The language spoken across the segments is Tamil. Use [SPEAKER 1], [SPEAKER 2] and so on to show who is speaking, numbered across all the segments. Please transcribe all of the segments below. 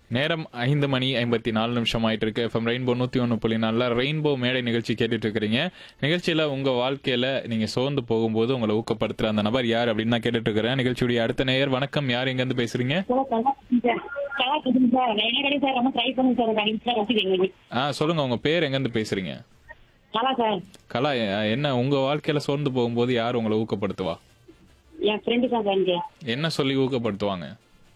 [SPEAKER 1] நேரம் ஐந்து மணி ஐம்பத்தி நாலு நிமிஷம் ஆயிட்டு இருக்கு எஃப்எம் ரெயின்போ நூத்தி ஒன்று புள்ளி நாலில் ரெயின்போ மேடை நிகழ்ச்சி கேட்டுட்டு இருக்கிறீங்க நிகழ்ச்சியில உங்க வாழ்க்கையில நீங்க சோர்ந்து போகும்போது உங்களை ஊக்கப்படுத்துற அந்த நபர் யார் அப்படின்னு நான் கேட்டுட்டு இருக்கிறேன் நிகழ்ச்சியுடைய அடுத்த நேயர் வணக்கம் யார் எங்க இருந்து பேசுறீங்க
[SPEAKER 2] சார் கலா குடுங்க சார் நான் என்ன கிடையாது சார் ரொம்ப ட்ரை பண்ணுங்க சார் கண்டிப்பா சார் வச்சுக்கோங்க
[SPEAKER 1] ஆ சொல்லுங்க உங்க பேர் எங்க இருந்து பேசுறீங்க
[SPEAKER 2] கலா சார்
[SPEAKER 1] கலா அஹ், என்ன உங்க வாழ்க்கையில சோர்ந்து போகும்போது யார் உங்களை ஊக்கப்படுத்துவா
[SPEAKER 2] என் ஃப்ரெண்டு தான் சார் இங்க
[SPEAKER 1] என்ன சொல்லி ஊக்கப்படுத்துவாங்க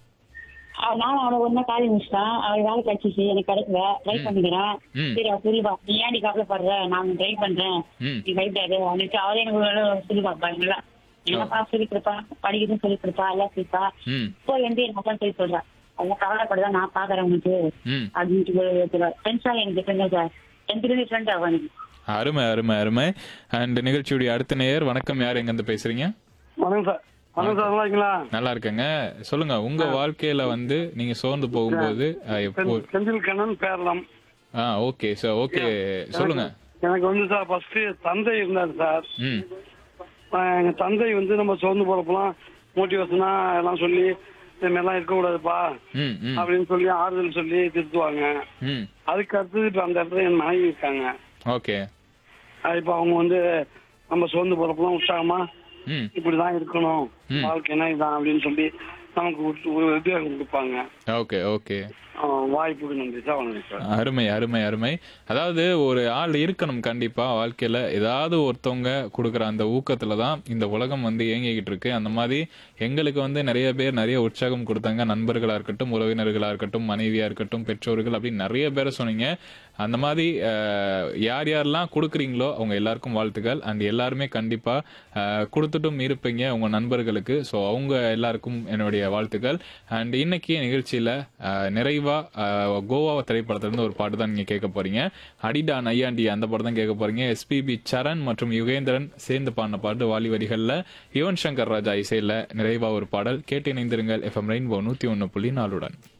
[SPEAKER 2] அவ நானும் அவனை ஒன்னா காலி முடிச்சிட்டான் அவள் வேலை கிடைச்சிச்சு எனக்கு கிடைக்கல ட்ரை பண்ணிக்கிறேன்
[SPEAKER 1] ம்.
[SPEAKER 2] சரி அவ சொல்லி பா நீ ஏன் நீ கவலைப்படுற நான் ட்ரை பண்றேன்
[SPEAKER 1] ம்
[SPEAKER 2] நீ பயப்படாது அவனுக்கு அவளே எனக்கு ஒரு வேளை சொல்லி பார்ப்பா நல்லா என்னப்பா சொல்லி கொடுப்பா படிக்கிறதும் சொல்லி கொடுப்பா எல்லாம் சொல்லிப்பா
[SPEAKER 1] ம்
[SPEAKER 2] இப்போ வந்து என் அப்பா சொல்லி சொல்றா அதெல்லாம் கவலைப்படுதா நான் பாக்குறேன் உனக்கு
[SPEAKER 1] ம்
[SPEAKER 2] அப்படின்ட்டு ஃப்ரெண்ட்ஸா எனக்கு ஃப்ரெண்ட் சார் டென்த்லேருந்து ஃப்ரெண்ட் அவனுக்கு
[SPEAKER 1] அருமை அருமை அருமை அண்ட் நிகழ்ச்சியுடைய அடுத்த நேயர் வணக்கம் யார் எங்க இருந்து பேசுறீங்க
[SPEAKER 3] வணக்கம் சார் வணக்கம் சார் நல்லா இருக்கீங்களா
[SPEAKER 1] நல்லா இருக்கேங்க சொல்லுங்க உங்க வாழ்க்கையில வந்து நீங்க சோர்ந்து போகும்போது அஹ், எப்போ
[SPEAKER 3] செந்தில் செந்தில் கண்ணன் பேரலாம்
[SPEAKER 1] ஆ ஓகே சார் ஓகே சொல்லுங்க
[SPEAKER 3] எனக்கு வந்து சார் ஃபர்ஸ்ட் தந்தை இருந்தார் சார்
[SPEAKER 1] ம்
[SPEAKER 3] ஆஹ் எங்க தந்தை வந்து நம்ம சோர்ந்து போறப்பலாம் மோட்டிவேஷனா எல்லாம் சொல்லி இந்த மாதிரிலாம் இருக்கக்கூடாதுப்பா
[SPEAKER 1] ம் ம்
[SPEAKER 3] அப்படின்னு சொல்லி ஆறுதல் சொல்லி திருத்துவாங்க
[SPEAKER 1] ம்
[SPEAKER 3] அதுக்கு அடுத்தது இப்ப அந்த இடத்துல என் மனைவி இருக்காங்க
[SPEAKER 1] ஓகே
[SPEAKER 3] ஆஹ் இப்ப அவங்க வந்து நம்ம சோர்ந்து போறப்பலாம் உற்சாகமா
[SPEAKER 1] ம்
[SPEAKER 3] இப்படிதான் இருக்கணும்
[SPEAKER 1] ம்.
[SPEAKER 3] வாழ்க்கைனா இதான் அப்படின்னு சொல்லி நமக்கு ஒரு- ஒரு உத்வேகம் கொடுப்பாங்க
[SPEAKER 1] ஓகே ஓகே
[SPEAKER 3] ஆஹ் வாய்ப்புக்கு நன்றி சார் வணக்கம் சார்
[SPEAKER 1] அருமை அருமை அருமை அதாவது ஒரு ஆள் இருக்கணும் கண்டிப்பா வாழ்க்கையில ஏதாவது ஒருத்தவங்க கொடுக்குற அந்த ஊக்கத்துல தான் இந்த உலகம் வந்து இயங்கிக்கிட்டு இருக்கு அந்த மாதிரி எங்களுக்கு வந்து நிறைய பேர் நிறைய உற்சாகம் கொடுத்தாங்க நண்பர்களா இருக்கட்டும் உறவினர்களா இருக்கட்டும் மனைவியா இருக்கட்டும் பெற்றோர்கள் அப்படின்னு நிறைய பேரை சொன்னீங்க அந்த மாதிரி அஹ், யார் யாரெல்லாம் கொடுக்குறீங்களோ அவங்க எல்லாருக்கும் வாழ்த்துக்கள் அண்ட் எல்லாருமே கண்டிப்பா அஹ், கொடுத்துட்டும் இருப்பீங்க உங்க நண்பர்களுக்கு ஸோ அவங்க எல்லாருக்கும் என்னுடைய வாழ்த்துக்கள் அண்ட் இன்னைக்கு நிகழ்ச்சியில அஹ், நிறைவா அஹ், கோவா திரைப்படத்துல இருந்து ஒரு பாட்டு தான் நீங்க கேட்க போறீங்க அடிடா நையாண்டி அந்த படம் தான் கேட்க போறீங்க எஸ்பிபி சரண் மற்றும் யுகேந்திரன் சேர்ந்து பாடின பாட்டு வாலி வரிகள்ல யுவன் சங்கர் ராஜா இசையில நிறைவா ஒரு பாடல் கேட்டு இணைந்திருங்கள் எஃப்எம் ரெயின்போ நூத்தி ஒன்னு புள்ளி நாலுடன்